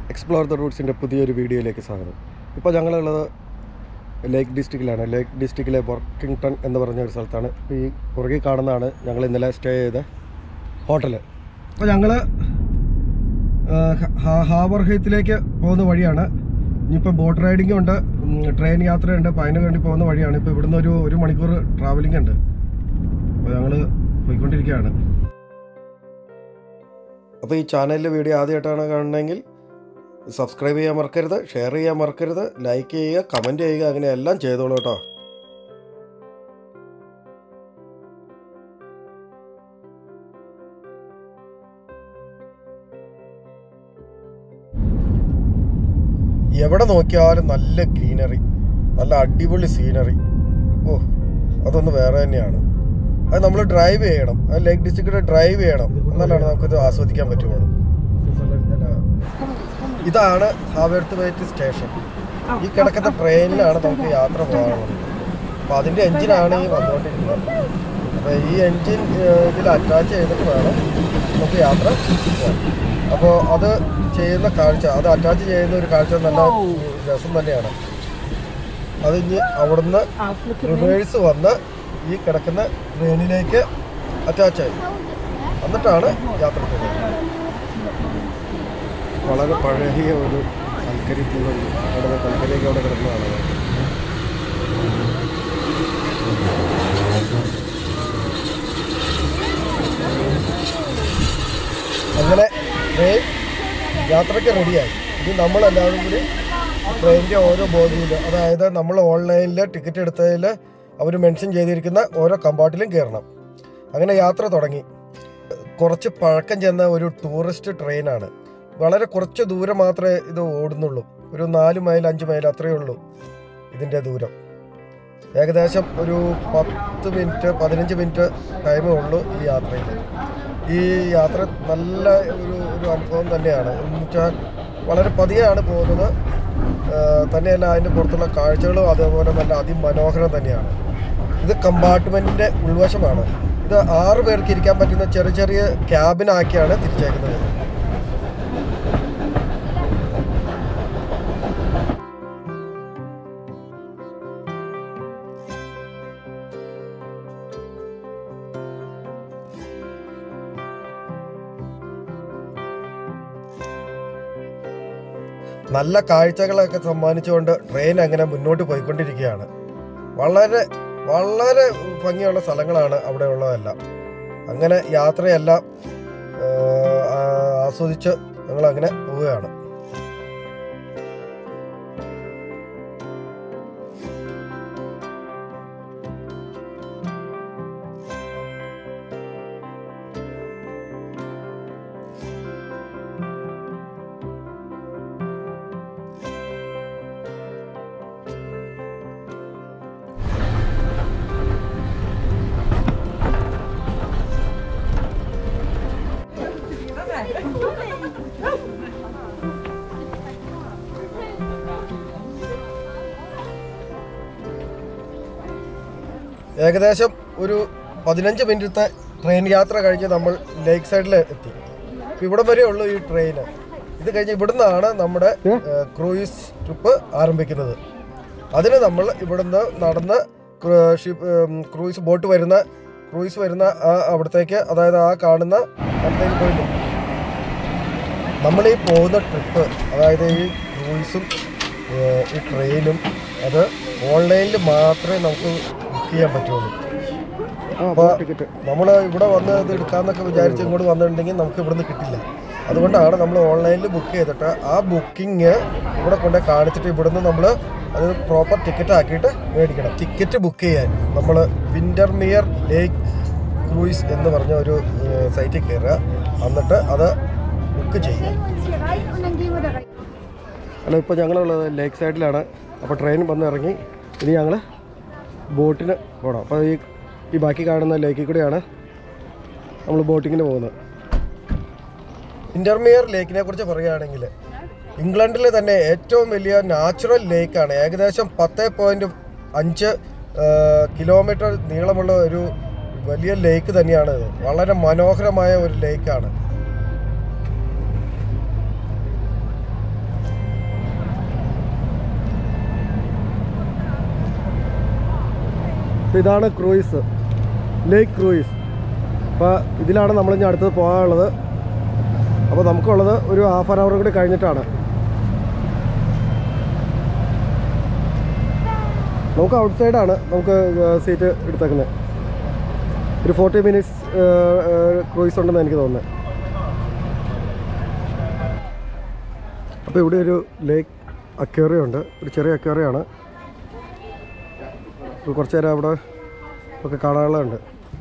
Explore the റൂട്ട്സിൻ്റെ പുതിയൊരു വീഡിയോയിലേക്ക് സ്വാഗതം ഇപ്പോൾ ഞങ്ങളുള്ളത് ലേക്ക് ഡിസ്ട്രിക്റ്റിലാണ് ലേക്ക് ഡിസ്ട്രിക്റ്റിലെ വർക്കിംഗ്ടൺ എന്ന് പറഞ്ഞ ഒരു സ്ഥലത്താണ് ഇപ്പോൾ ഈ പുറകിൽ കാണുന്നതാണ് ഞങ്ങൾ ഇന്നലെ സ്റ്റേ ചെയ്ത ഹോട്ടൽ അപ്പോൾ ഞങ്ങൾ ഹാബർ ഹെയ്ത്തിലേക്ക് പോകുന്ന വഴിയാണ് ഇനിയിപ്പോൾ ബോട്ട് റൈഡിംഗ് ഉണ്ട് ഉം, ട്രെയിൻ യാത്രയുണ്ട് അപ്പോൾ അതിന് വേണ്ടി പോകുന്ന വഴിയാണ് ഇപ്പോൾ ഇവിടുന്ന് ഒരു ഒരു മണിക്കൂർ ട്രാവലിംഗ് ഉണ്ട് അപ്പോൾ ഞങ്ങൾ പോയിക്കൊണ്ടിരിക്കുകയാണ് അപ്പോൾ ഈ ചാനലിലെ വീഡിയോ ആദ്യമായിട്ടാണ് കാണണമെങ്കിൽ സബ്സ്ക്രൈബ് ചെയ്യാൻ മറക്കരുത് ഷെയർ ചെയ്യാൻ മറക്കരുത് ലൈക്ക് ചെയ്യുക കമൻറ്റ് ചെയ്യുക അങ്ങനെ എല്ലാം ചെയ്തോളൂ കേട്ടോ എവിടെ നോക്കിയാലും നല്ല ഗ്രീനറി നല്ല അടിപൊളി സീനറി ഓ അതൊന്ന് വേറെ തന്നെയാണ് അത് നമ്മൾ ഡ്രൈവ് ചെയ്യണം അത് ലേക്ക് ഡിസ്ട്രിക്റ്റിൽ ഡ്രൈവ് ചെയ്യണം എന്നാലാണ് നമുക്കിത് ആസ്വദിക്കാൻ പറ്റുള്ളൂ ഇതാണ് ഹാവേർത്ത് വെയിറ്റ് സ്റ്റേഷൻ ഈ കിടക്കുന്ന ട്രെയിനിലാണ് നമുക്ക് യാത്ര പോകാനുള്ളത് അപ്പോൾ അതിൻ്റെ എൻജിനാണ് ഈ വന്നുകൊണ്ടിരിക്കുന്നത് അപ്പോൾ ഈ എൻജിൻ ഇതിൽ അറ്റാച്ച് ചെയ്തിട്ട് വേണം നമുക്ക് യാത്ര പോകാൻ അപ്പോൾ അത് ചെയ്യുന്ന കാഴ്ച അത് അറ്റാച്ച് ചെയ്യുന്ന ഒരു കാഴ്ച നല്ല രസം തന്നെയാണ് അത് ഇനി അവിടുന്ന് റിവേഴ്സ് വന്ന് ഈ കിടക്കുന്ന ട്രെയിനിലേക്ക് അറ്റാച്ച് ആയി എന്നിട്ടാണ് യാത്ര തുടങ്ങുന്നത് വളരെ പഴകിയ ഒരു കൽക്കരി തീവണ്ടി അവിടെ കൽക്കരിയൊക്കെ അവിടെ കിടന്നതാണ് അങ്ങനെ ട്രെയിൻ യാത്രയ്ക്ക് റെഡിയായി ഇനി നമ്മളെല്ലാവരും കൂടി ട്രെയിനിൻ്റെ ഓരോ ബോഗിയിൽ അതായത് നമ്മൾ ഓൺലൈനിൽ ടിക്കറ്റ് എടുത്തതിൽ അവർ മെൻഷൻ ചെയ്തിരിക്കുന്ന ഓരോ കമ്പാർട്ടിലും കയറണം അങ്ങനെ യാത്ര തുടങ്ങി കുറച്ച് പഴക്കം ചെന്ന ഒരു ടൂറിസ്റ്റ് ട്രെയിനാണ് വളരെ കുറച്ച് ദൂരം മാത്രമേ ഇത് ഓടുന്നുള്ളൂ ഒരു നാല് മൈൽ അഞ്ച് മൈൽ അത്രയേ ഉള്ളൂ ഇതിൻ്റെ ദൂരം ഏകദേശം ഒരു പത്ത് മിനിറ്റ് പതിനഞ്ച് മിനിറ്റ് ടൈമേ ഉള്ളൂ ഈ യാത്രയിൽ ഈ യാത്ര നല്ല ഒരു ഒരു അനുഭവം തന്നെയാണ് എന്ന് വെച്ചാൽ വളരെ പതിയെയാണ് പോകുന്നത് ആ, തന്നെയല്ല അതിൻ്റെ പുറത്തുള്ള കാഴ്ചകളും അതേപോലെ നല്ല അതിമനോഹരം തന്നെയാണ് ഇത് കമ്പാർട്ട്മെൻറ്റിൻ്റെ ഉൾവശമാണ് ഇത് ആറ് പേർക്ക് ഇരിക്കാൻ പറ്റുന്ന ചെറിയ ചെറിയ ക്യാബിനാക്കിയാണ് തിരിച്ചേക്കുന്നത് നല്ല കാഴ്ചകളൊക്കെ സമ്മാനിച്ചുകൊണ്ട് ട്രെയിൻ അങ്ങനെ മുന്നോട്ട് പോയിക്കൊണ്ടിരിക്കുകയാണ് വളരെ വളരെ ഭംഗിയുള്ള സ്ഥലങ്ങളാണ് അവിടെ ഉള്ളതെല്ലാം അങ്ങനെ യാത്രയെല്ലാം ആ, ആ- ആസ്വദിച്ച് ഞങ്ങൾ അങ്ങനെ പോവുകയാണ് ഏകദേശം ഒരു പതിനഞ്ച് മിനിറ്റത്തെ ട്രെയിൻ യാത്ര കഴിഞ്ഞ് നമ്മൾ ലേക്ക് സൈഡിൽ എത്തി ഇപ്പം ഇവിടം വരെ ഉള്ളൂ ഈ ട്രെയിൻ ഇത് കഴിഞ്ഞ് ഇവിടുന്നാണ് നമ്മുടെ ക്രൂയിസ് ട്രിപ്പ് ആരംഭിക്കുന്നത് അതിന് നമ്മൾ ഇവിടുന്ന് നടന്ന് ക്രൂ- ഷിപ്പ് ഉം, ക്രൂയിസ് ബോട്ട് വരുന്ന ക്രൂയിസ് വരുന്ന ആ അവിടത്തേക്ക് അതായത് ആ കാണുന്ന സ്ഥലത്തേക്ക് പോയില്ലേ നമ്മൾ ഈ പോകുന്ന ട്രിപ്പ് അതായത് ഈ ക്രൂയിസും ഏഹ്, ഈ ട്രെയിനും അത് ഓൺലൈനിൽ മാത്രമേ നമുക്ക് ബുക്ക് ചെയ്യാൻ പറ്റുള്ളൂ അപ്പോൾ നമ്മൾ ഇവിടെ വന്ന് ഇത് എടുക്കാമെന്നൊക്കെ വിചാരിച്ച് ഇങ്ങോട്ട് വന്നിട്ടുണ്ടെങ്കിൽ നമുക്ക് ഇവിടുന്ന് കിട്ടില്ല അതുകൊണ്ടാണ് നമ്മൾ ഓൺലൈനിൽ ബുക്ക് ചെയ്തിട്ട് ആ ബുക്കിംഗ് ഇവിടെ കൊണ്ടുപോയി കാണിച്ചിട്ട് ഇവിടുന്ന് നമ്മൾ അത് പ്രോപ്പർ ടിക്കറ്റ് ആക്കിയിട്ട് മേടിക്കണം ടിക്കറ്റ് ബുക്ക് ചെയ്യാൻ നമ്മൾ വിൻ്റർമിയർ ലേക്ക് ക്രൂയിസ് എന്ന് പറഞ്ഞ ഒരു സൈറ്റിൽ കയറുക എന്നിട്ട് അത് ബുക്ക് ചെയ്യുക ഹലോ ഇപ്പോൾ ഞങ്ങളുള്ളത് ലേക്ക് സൈഡിലാണ് അപ്പോൾ ട്രെയിൻ വന്ന് ഇറങ്ങി ഇനി ഞങ്ങൾ ബോട്ടിന് പോകണം അപ്പോൾ ഈ ഈ ബാക്കി കാണുന്ന ലേക്കിൽ കൂടെയാണ് നമ്മൾ ബോട്ടിങ്ങിന് പോകുന്നത് ഇൻ്റർമിയർ ലേക്കിനെ കുറിച്ച് പറയുകയാണെങ്കിൽ ഇംഗ്ലണ്ടിൽ തന്നെ ഏറ്റവും വലിയ നാച്ചുറൽ ലേക്കാണ് ഏകദേശം പത്ത് പോയിൻറ്റ് അഞ്ച് കിലോമീറ്റർ നീളമുള്ള ഒരു വലിയ ലേക്ക് തന്നെയാണ് ഇത് വളരെ മനോഹരമായ ഒരു ലേക്കാണ് അപ്പോൾ ഇതാണ് ക്രൂയിസ് ലേക്ക് ക്രൂയിസ് അപ്പോൾ ഇതിലാണ് നമ്മൾ ഇനി അടുത്തത് പോകാനുള്ളത് അപ്പോൾ നമുക്കുള്ളത് ഒരു ഹാഫ് ആൻ അവർ കൂടി കഴിഞ്ഞിട്ടാണ് നമുക്ക് ഔട്ട് സൈഡാണ് നമുക്ക് സീറ്റ് എടുത്തേക്കുന്നത് ഒരു ഫോർട്ടി മിനിറ്റ്സ് ക്രൂയിസ് ഉണ്ടെന്ന് എനിക്ക് തോന്നുന്നത് അപ്പോൾ ഇവിടെ ഒരു ലേക്ക് അക്വേറിയം ഉണ്ട് ഒരു ചെറിയ അക്വേറിയമാണ് അപ്പോൾ കുറച്ച് നേരം അവിടെ ഒക്കെ കാണാനുള്ളതുണ്ട്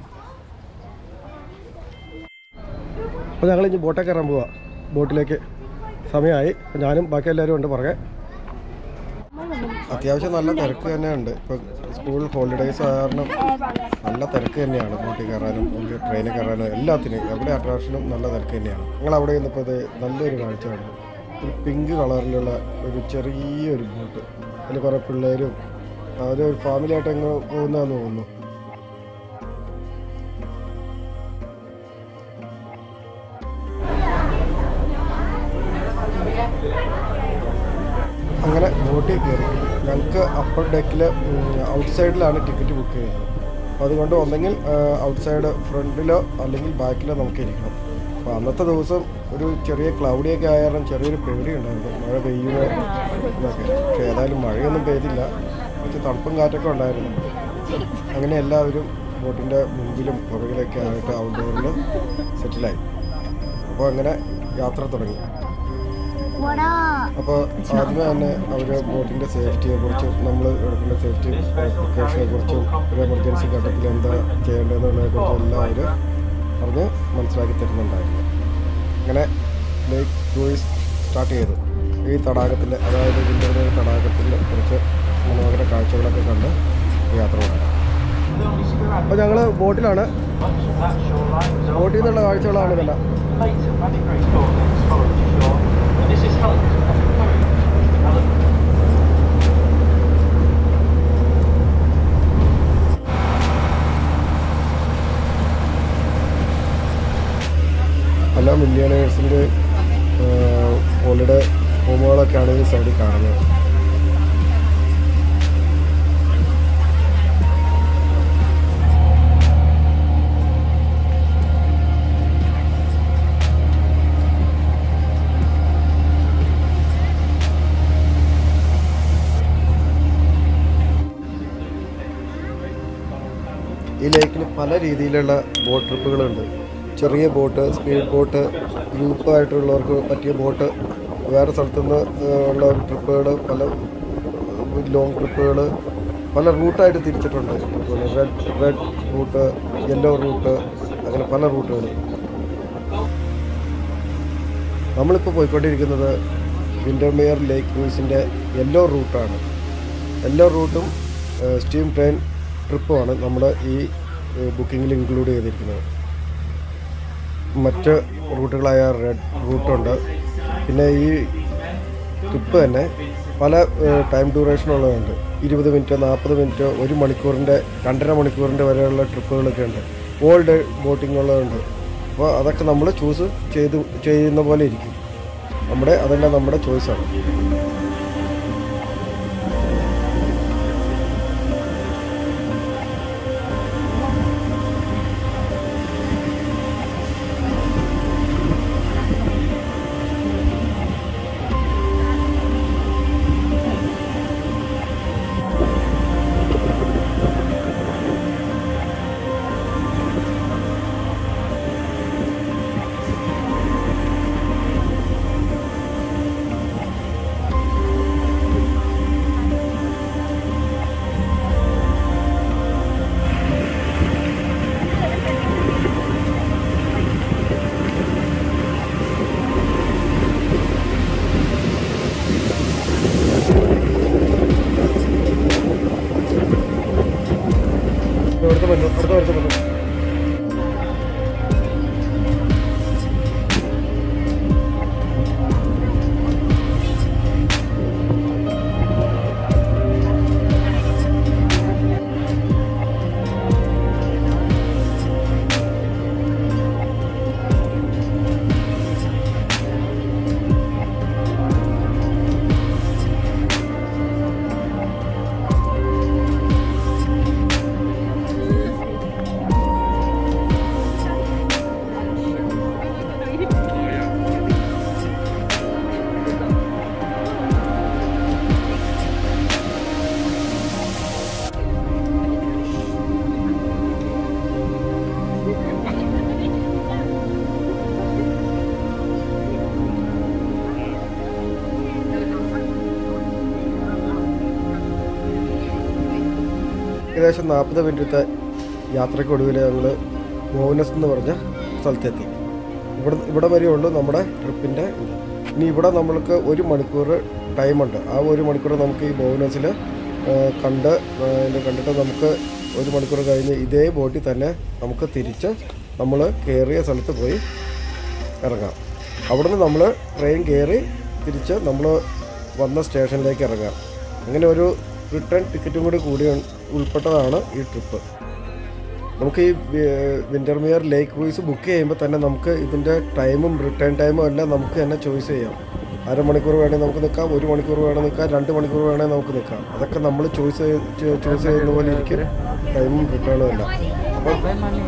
അപ്പോൾ ഞങ്ങൾ ഇനി ബോട്ടേ കയറാൻ പോവാ ബോട്ടിലേക്ക് സമയമായി അപ്പോൾ ഞാനും ബാക്കി എല്ലാവരും ഉണ്ട് പുറകെ അത്യാവശ്യം നല്ല തിരക്ക് തന്നെയുണ്ട് ഇപ്പോൾ സ്കൂൾ ഹോളിഡേയ്സ് കാരണം നല്ല തിരക്ക് തന്നെയാണ് ബോട്ടിൽ കയറാനും ട്രെയിനിൽ കയറാനും എല്ലാത്തിനും എവിടെ അട്രാക്ഷനും നല്ല തിരക്ക് തന്നെയാണ് ഞങ്ങൾ അവിടെ നിന്നപ്പോൾ ഇത് നല്ലൊരു കാഴ്ചയാണ് ഒരു പിങ്ക് കളറിലുള്ള ഒരു ചെറിയൊരു ബോട്ട് അതിൽ കുറേ പിള്ളേരും അവർ ഒരു ഫാമിലി ആയിട്ട് എങ്ങനെ പോകുന്നതെന്ന് തോന്നുന്നു അങ്ങനെ ബോട്ടിൽ കയറി ഞങ്ങൾക്ക് അപ്പർ ഡെക്കിൽ ഔട്ട് സൈഡിലാണ് ടിക്കറ്റ് ബുക്ക് ചെയ്യുന്നത് അപ്പോൾ അതുകൊണ്ട് ഒന്നെങ്കിൽ ഔട്ട് സൈഡ് ഫ്രണ്ടിലോ അല്ലെങ്കിൽ ബാക്കിലോ നമുക്ക് ഇരിക്കണം അപ്പോൾ അന്നത്തെ ദിവസം ഒരു ചെറിയ ക്ലൗഡിയൊക്കെ ആയ കാരണം ചെറിയൊരു പേടി ഉണ്ടായിരുന്നു മഴ പെയ്യുമോ എന്നൊക്കെ പക്ഷേ ഏതായാലും മഴയൊന്നും പെയ്തില്ല കുറച്ച് തണുപ്പും കാറ്റൊക്കെ ഉണ്ടായിരുന്നു അങ്ങനെ എല്ലാവരും ബോട്ടിൻ്റെ മുമ്പിലും പുറകിലൊക്കെ ആയിട്ട് ഔട്ട്ഡോറിൽ സെറ്റിലായി അപ്പോൾ അങ്ങനെ യാത്ര തുടങ്ങി അപ്പോൾ ആദ്യമേ തന്നെ അവർ ബോട്ടിൻ്റെ സേഫ്റ്റിയെ കുറിച്ചും നമ്മൾ എടുക്കേണ്ട സേഫ്റ്റി പ്രിക്കോഷനെ കുറിച്ചും ഒരു എമർജൻസി ഘട്ടത്തിൽ എന്താ ചെയ്യേണ്ടതെന്നുള്ളതിനെ കുറിച്ചും എല്ലാം അവർ പറഞ്ഞ് മനസ്സിലാക്കി തരുന്നുണ്ടായിരുന്നു അങ്ങനെ ലേക്ക് ക്രൂയിസ് സ്റ്റാർട്ട് ചെയ്തു ഈ തടാകത്തിൽ അതായത് ഇതിൻ്റെ തടാകത്തിൽ കുറച്ച് മനോഹര കാഴ്ചകളൊക്കെ കണ്ട് യാത്ര തുടങ്ങി അപ്പോൾ ഞങ്ങൾ ബോട്ടിലാണ് ബോട്ടിൽ നിന്നുള്ള കാഴ്ചകളാണ് ഇതെല്ലാം This is Helen. Helen. പല മില്ലിയണേഴ്സിൻ്റെ ഹോളിഡേ ഹോമുകളൊക്കെയാണ് ഈ സൈഡിൽ കാണുന്നത് ഈ ലേക്കിൽ പല രീതിയിലുള്ള ബോട്ട് ട്രിപ്പുകളുണ്ട് ചെറിയ ബോട്ട് സ്പീഡ് ബോട്ട് ഗ്രൂപ്പായിട്ടുള്ളവർക്ക് പറ്റിയ ബോട്ട് വേറെ സ്ഥലത്തുനിന്ന് ഉള്ള ട്രിപ്പുകൾ പല ലോങ് ട്രിപ്പുകൾ പല റൂട്ടായിട്ട് തിരിച്ചിട്ടുണ്ട് അതുപോലെ red red route yellow route അങ്ങനെ പല റൂട്ടുകൾ നമ്മളിപ്പോൾ പോയിക്കൊണ്ടിരിക്കുന്നത് വിൻഡർമെയർ ലേക്ക് ക്രൂസിൻ്റെ യെല്ലോ റൂട്ടാണ് യെല്ലോ റൂട്ടും സ്റ്റീം ട്രെയിൻ ട്രിപ്പുമാണ് നമ്മൾ ഈ ബുക്കിങ്ങിൽ ഇൻക്ലൂഡ് ചെയ്തിരിക്കുന്നത് മറ്റ് റൂട്ടുകളായ റെഡ് റൂട്ടുണ്ട് പിന്നെ ഈ ട്രിപ്പ് തന്നെ പല ടൈം ഡ്യൂറേഷൻ ഉള്ളതുണ്ട് ഇരുപത് മിനിറ്റ് നാൽപ്പത് മിനിറ്റ് ഒരു മണിക്കൂറിൻ്റെ രണ്ടര മണിക്കൂറിൻ്റെ വരെയുള്ള ട്രിപ്പുകളൊക്കെ ഉണ്ട് ഓൾ ഡേ ബോട്ടിംഗ് ഉള്ളതുണ്ട് അപ്പോൾ അതൊക്കെ നമ്മൾ ചൂസ് ചെയ്ത് ചെയ്യുന്ന പോലെ ഇരിക്കും നമ്മുടെ അതെല്ലാം നമ്മുടെ ചോയ്സാണ് അടുത്ത പറ്റു അടുത്ത അടുത്ത പറ്റു ഏകദേശം നാൽപ്പത് മിനിറ്റത്തെ യാത്രയ്ക്കൊടുവിൽ ഞങ്ങൾ മോനസ് എന്ന് പറഞ്ഞ സ്ഥലത്തെത്തി ഇവിടെ ഇവിടെ വരെ ഉള്ളൂ നമ്മുടെ ട്രിപ്പിൻ്റെ ഇത് ഇനി ഇവിടെ നമ്മൾക്ക് ഒരു മണിക്കൂർ ടൈമുണ്ട് ആ ഒരു മണിക്കൂർ നമുക്ക് ഈ മോനസിൽ കണ്ട് ആ, ഇത് കണ്ടിട്ട് നമുക്ക് ഒരു മണിക്കൂർ കഴിഞ്ഞ് ഇതേ ബോട്ടിൽ തന്നെ നമുക്ക് തിരിച്ച് നമ്മൾ കയറിയ സ്ഥലത്ത് പോയി ഇറങ്ങാം അവിടുന്ന് നമ്മൾ ട്രെയിൻ കയറി തിരിച്ച് നമ്മൾ വന്ന സ്റ്റേഷനിലേക്ക് ഇറങ്ങാം അങ്ങനെ ഒരു റിട്ടേൺ ടിക്കറ്റും കൂടി കൂടി ഉൾപ്പെട്ടതാണ് ഈ ട്രിപ്പ് നമുക്ക് ഈ വിൻ്റർമിയർ ലേക്ക് ക്രൂയിസ് ബുക്ക് ചെയ്യുമ്പോൾ തന്നെ നമുക്ക് ഇതിൻ്റെ ടൈമും റിട്ടേൺ ടൈമും എല്ലാം നമുക്ക് തന്നെ ചോയ്സ് ചെയ്യാം അരമണിക്കൂർ വേണമെങ്കിൽ നമുക്ക് നിൽക്കാം ഒരു മണിക്കൂർ വേണമെങ്കിൽ നിൽക്കാം രണ്ട് മണിക്കൂർ വേണമെങ്കിൽ നമുക്ക് നിൽക്കാം അതൊക്കെ നമ്മൾ ചോയ്സ് ചൂസ് ചെയ്യുന്ന പോലെ ഇരിക്കും ടൈമും റിട്ടേണും എല്ലാം അപ്പം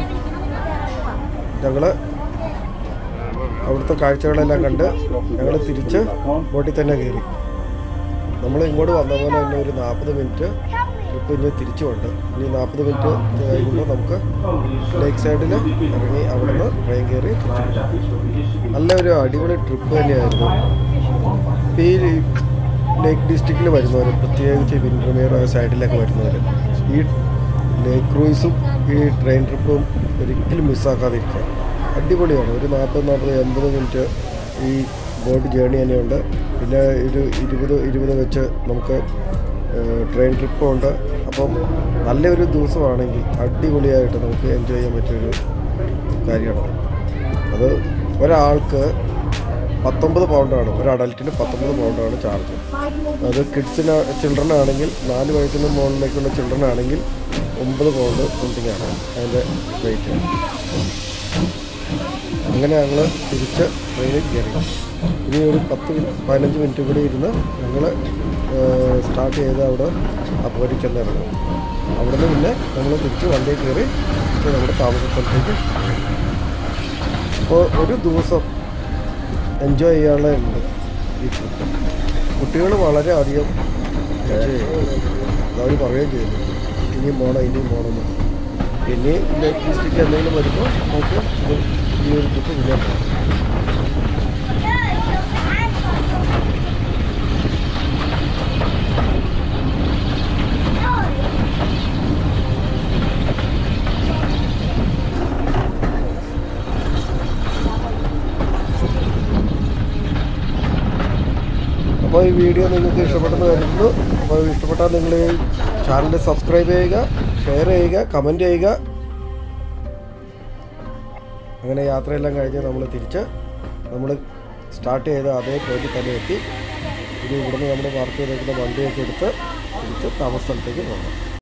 ഞങ്ങൾ അവിടുത്തെ കാഴ്ചകളെല്ലാം കണ്ട് ഞങ്ങൾ തിരിച്ച് ബോട്ടിൽ തന്നെ കയറി നമ്മൾ ഇങ്ങോട്ട് വന്ന പോലെ തന്നെ ഒരു നാൽപ്പത് മിനിറ്റ് ട്രിപ്പ് ഇനി തിരിച്ചുണ്ട് ഇനി നാൽപ്പത് മിനിറ്റ് കഴിയുമ്പോൾ നമുക്ക് ലേക്ക് സൈഡിൽ ഇറങ്ങി അവിടെ നിന്ന് ട്രെയിൻ കയറി തിരിച്ചു പോകാം. നല്ലൊരു അടിപൊളി ട്രിപ്പ് തന്നെയായിരുന്നു ഇപ്പം ഈ ലേക്ക് ഡിസ്ട്രിക്റ്റിൽ വരുന്നവർ പ്രത്യേകിച്ച് വിൻഡർമിയർ സൈഡിലൊക്കെ വരുന്നവർ ഈ ലേക്ക് ക്രൂയിസും ഈ ട്രെയിൻ ട്രിപ്പും ഒരിക്കലും മിസ്സാക്കാതിരിക്കുക അടിപൊളിയാണ് ഒരു നാൽപ്പത് നാൽപ്പത് എൺപത് മിനിറ്റ് ഈ ബോട്ട് ജേണി തന്നെയുണ്ട് പിന്നെ ഒരു ഇരുപത് ഇരുപത് വെച്ച് നമുക്ക് ട്രെയിൻ ട്രിപ്പും ഉണ്ട് അപ്പം നല്ലൊരു ദിവസമാണെങ്കിൽ അടിപൊളിയായിട്ട് നമുക്ക് എൻജോയ് ചെയ്യാൻ പറ്റിയൊരു കാര്യമാണ് അത് ഒരാൾക്ക് പത്തൊമ്പത് പൗണ്ടാണ് ഒരു അഡൽറ്റിന് പത്തൊമ്പത് പൗണ്ടാണ് ചാർജ് അത് കിഡ്സിന് ചിൽഡ്രൻ ആണെങ്കിൽ നാല് വയസ്സിന് മുകളിലേക്കുള്ള ചിൽഡ്രൻ ആണെങ്കിൽ ഒമ്പത് പൗണ്ട് സംതിങ് ആണ് അതിൻ്റെ റേറ്റ് അങ്ങനെ ഞങ്ങൾ തിരിച്ച് ട്രെയിനിൽ കയറി ഇനി ഒരു പത്ത് മിനി- പതിനഞ്ച് മിനിറ്റ് കൂടി ഇരുന്ന് ഞങ്ങൾ സ്റ്റാർട്ട് ചെയ്ത് അവിടെ അപ്പോരി ചെന്നിറങ്ങും അവിടുന്ന് പിന്നെ നമ്മൾ തിരിച്ച് വണ്ടിയിൽ കയറി തിരിച്ച് നമ്മുടെ താമസ സ്ഥലത്തേക്ക് അപ്പോൾ ഒരു ദിവസം എൻജോയ് ചെയ്യാനുള്ള ഉണ്ട് ഈ ട്രിപ്പ് കുട്ടികൾ വളരെ അധികം എൻജോയ് ചെയ്യും അവർ പറയുകയും ചെയ്തു ഇനിയും പോകണം ഇനിയും പോകണം എന്ന് പിന്നെ ലേക്ക് ഡിസ്ട്രിക്റ്റ് എന്തെങ്കിലും വരുമ്പോൾ നമുക്ക് ഇത് ഈ ഒരു ട്രിപ്പ് പിന്നെ പോകാം അപ്പോൾ ഈ വീഡിയോ നിങ്ങൾക്ക് ഇഷ്ടപ്പെട്ടെന്ന് കരുതുന്നു അപ്പോൾ ഇഷ്ടപ്പെട്ടാൽ നിങ്ങൾ ചാനൽ സബ്സ്ക്രൈബ് ചെയ്യുക ഷെയർ ചെയ്യുക കമൻറ്റ് ചെയ്യുക അങ്ങനെ യാത്രയെല്ലാം കഴിഞ്ഞ് നമ്മൾ തിരിച്ച് നമ്മൾ സ്റ്റാർട്ട് ചെയ്ത അതേ പോയിന്റ് തന്നെ എത്തി ഇനി ഇവിടുന്ന് നമ്മൾ പാർക്ക് ചെയ്തേക്കുന്ന വണ്ടിയൊക്കെ എടുത്ത് തിരിച്ച് താമസ സ്ഥലത്തേക്ക് പോകണം